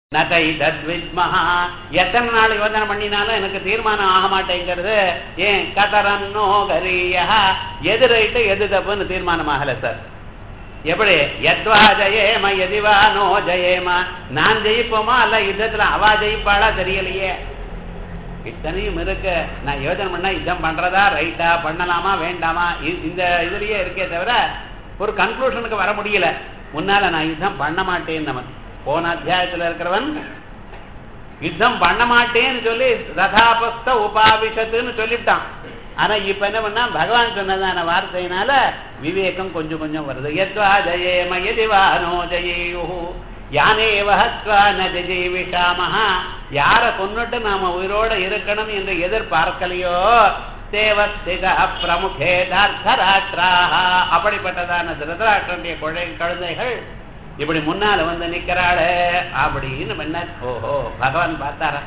நகை தத்வித்மஹா எத்தனை நாள் யோசனை பண்ணினாலும் எனக்கு தீர்மானம் ஆக மாட்டேங்கிறது ஏன் கதரன்னோ கரியா எது ரைட்டு எது தப்புன்னு தீர்மானம் ஆகல சார் எப்படி எத்வா ஜெயேம எதிவா நோ ஜெயேமா நான் ஜெயிப்போமா அல்ல யுத்தத்துல அவா ஜெயிப்பாளா தெரியலையே இத்தனையும் இருக்கு நான் யோசனை பண்ணா யுத்தம் பண்றதா ரைட்டா பண்ணலாமா வேண்டாமா இ- இந்த இதுலயே இருக்கே தவிர ஒரு கன்க்ளூஷனுக்கு வர முடியல முன்னால நான் யுத்தம் பண்ண மாட்டேன்னு நமக்கு போன அத்தியாயத்துல இருக்கிறவன் யுத்தம் பண்ண மாட்டேன்னு சொல்லி ரதாபஸ்த உபாவிஷத்துன்னு சொல்லிவிட்டான் ஆனா இப்ப என்ன பண்ணா பகவான் சொன்னதான வார்த்தையினால விவேகம் கொஞ்சம் கொஞ்சம் வருது எத்வா ஜெயேம எதிவா நோ ஜெயேயு யானேவ ஹத்வா ந ஜெஜீவிஷாமஹா யார கொன்னுட்டு நாம உயிரோட இருக்கணும் என்று எதிர்பார்க்கலையோ தேவஸ்திக பிரமுகே தர்த்தராஷ்டிராக அப்படிப்பட்டதான திருதராஷ்டிரனுடைய குழை குழந்தைகள் இப்படி முன்னால வந்து நிக்கிறாளே அப்படின்னு பண்ண ஓஹோ பகவான் பார்த்தாரா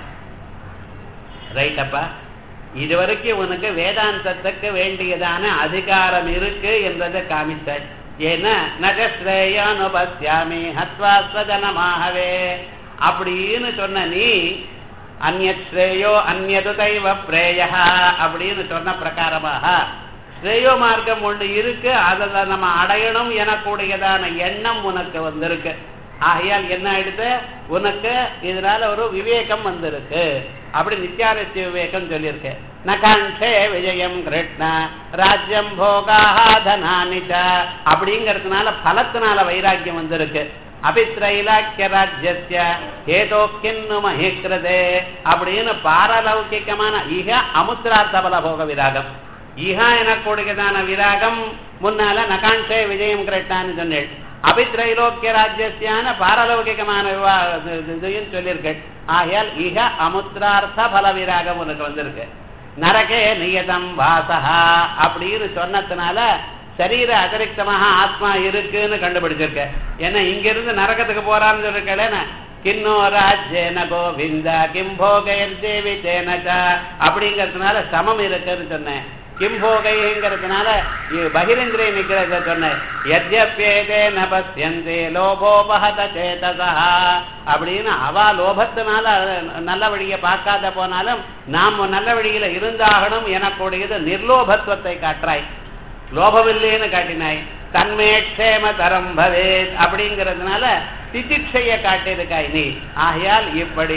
ரைட்டப்பா இதுவரைக்கும் உனக்கு வேதாந்தத்துக்கு வேண்டியதான அதிகாரம் இருக்கு என்பதை காமித்தாய் ஏன்னா நகஸ்ரேயானுபஸ்யாமி ஹத்வா ஸ்வஜனமாகவே அப்படின்னு சொன்ன நீ அந்நத் ஸ்ரேயோ அந்நது தைவ பிரேயா அப்படின்னு சொன்ன பிரகாரமாக ஸ்ரேயோ மார்க்கம் ஒன்று இருக்கு அதை நம்ம அடையணும் எனக்கூடியதான எண்ணம் உனக்கு வந்திருக்கு ஆகையால் என்ன ஆயிடுது உனக்கு இதனால ஒரு விவேகம் வந்திருக்கு அப்படி நித்யாரத்திய விவேகம் சொல்லியிருக்கு நகாண்டே விஜயம் கிருஷ்ண ராஜ்யம் போகாஹ தனானிச்ச அப்படிங்கிறதுனால பலத்தினால வைராக்கியம் வந்திருக்கு அபித்ரைலாக்கிய ராஜ்யஸ்ய ஏதோக்கின்னு மகிக்கிரதே அப்படின்னு பாரலௌகிகமான இக அமுத்திரார்த்த பல போக விராகம் இஹா எனக்கூடியதான விராகம் முன்னால நகாண்டே விஜயம் கிரட்டான்னு சொன்னேன் அபித்ரைலோக்கிய ராஜ்யசியான பாரலௌகிகமான விவா இது- இது- இதையும் சொல்லியிருக்கேன் ஆகையால் இக அமுத்திரார்த்த பல விராகம் உனக்கு வந்திருக்கு நரகே நியதம் வாசகா அப்படின்னு சொன்னதுனால சரீர அதிரிக்தமாக ஆத்மா இருக்குன்னு கண்டுபிடிச்சிருக்க ஏன்னா இங்க இருந்து நரகத்துக்கு போறான்னு சொல்லிருக்கேன் கின்னோ ராஜ்யேன கோவிந்த கிம்போகயர் தேவி தேனக அப்படிங்கிறதுனால சமம் இருக்குன்னு சொன்னேன் கிம்போகைங்கிறதுனால பகிரந்திரை நிக்கிறத சொன்னேன் எத்யப்பேதே நபஸ்யந்தே லோபோபகத சேதசா அப்படின்னு அவா லோபத்தினால நல்ல வழியை பார்க்காத போனாலும் நாம் நல்ல வழியில இருந்தாகணும் எனக்கூடியது நிர்லோபத்துவத்தை காட்டுறாய் லோபமில்லைன்னு காட்டினாய் தன்மே க்ஷேம தரம் பவேத் அப்படிங்கிறதுனால திதிட்சைய காட்டியிருக்காய் நீ ஆகையால் இப்படி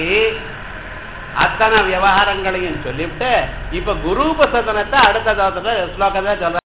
அத்தனை விவகாரங்களையும் சொல்லிவிட்டு இப்ப குரூபசதனத்தை அடுத்த ஸ்லோகத்தை சொல்ற